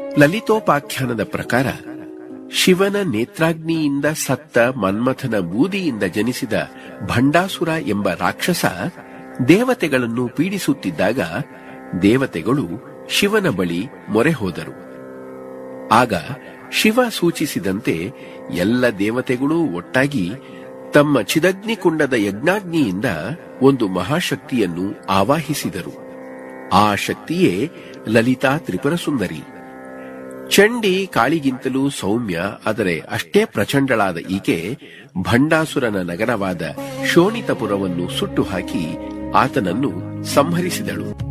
ಲಲಿತೋಪಾಖ್ಯಾನದ ಪ್ರಕಾರ ಶಿವನ ನೇತ್ರಾಗ್ನಿಯಿಂದ ಸತ್ತ ಮನ್ಮಥನ ಬೂದಿಯಿಂದ ಜನಿಸಿದ ಭಂಡಾಸುರ ಎಂಬ ರಾಕ್ಷಸ ದೇವತೆಗಳನ್ನು ಪೀಡಿಸುತ್ತಿದ್ದಾಗ ದೇವತೆಗಳು ಶಿವನ ಬಳಿ ಮೊರೆ ಹೋದರು ಆಗ ಶಿವ ಸೂಚಿಸಿದಂತೆ ಎಲ್ಲ ದೇವತೆಗಳೂ ಒಟ್ಟಾಗಿ ತಮ್ಮ ಚಿದಗ್ನಿಕುಂಡದ ಯಜ್ಞಾಗ್ನಿಯಿಂದ ಒಂದು ಮಹಾಶಕ್ತಿಯನ್ನು ಆವಾಹಿಸಿದರು ಆ ಶಕ್ತಿಯೇ ಲಲಿತಾ ತ್ರಿಪುರ ಸುಂದರಿ ಚಂಡಿ ಕಾಳಿಗಿಂತಲೂ ಸೌಮ್ಯ ಆದರೆ ಅಷ್ಟೇ ಪ್ರಚಂಡಳಾದ ಈಕೆ ಭಂಡಾಸುರನ ನಗರವಾದ ಶೋಣಿತಪುರವನ್ನು ಸುಟ್ಟು ಹಾಕಿ ಆತನನ್ನು ಸಂಹರಿಸಿದಳು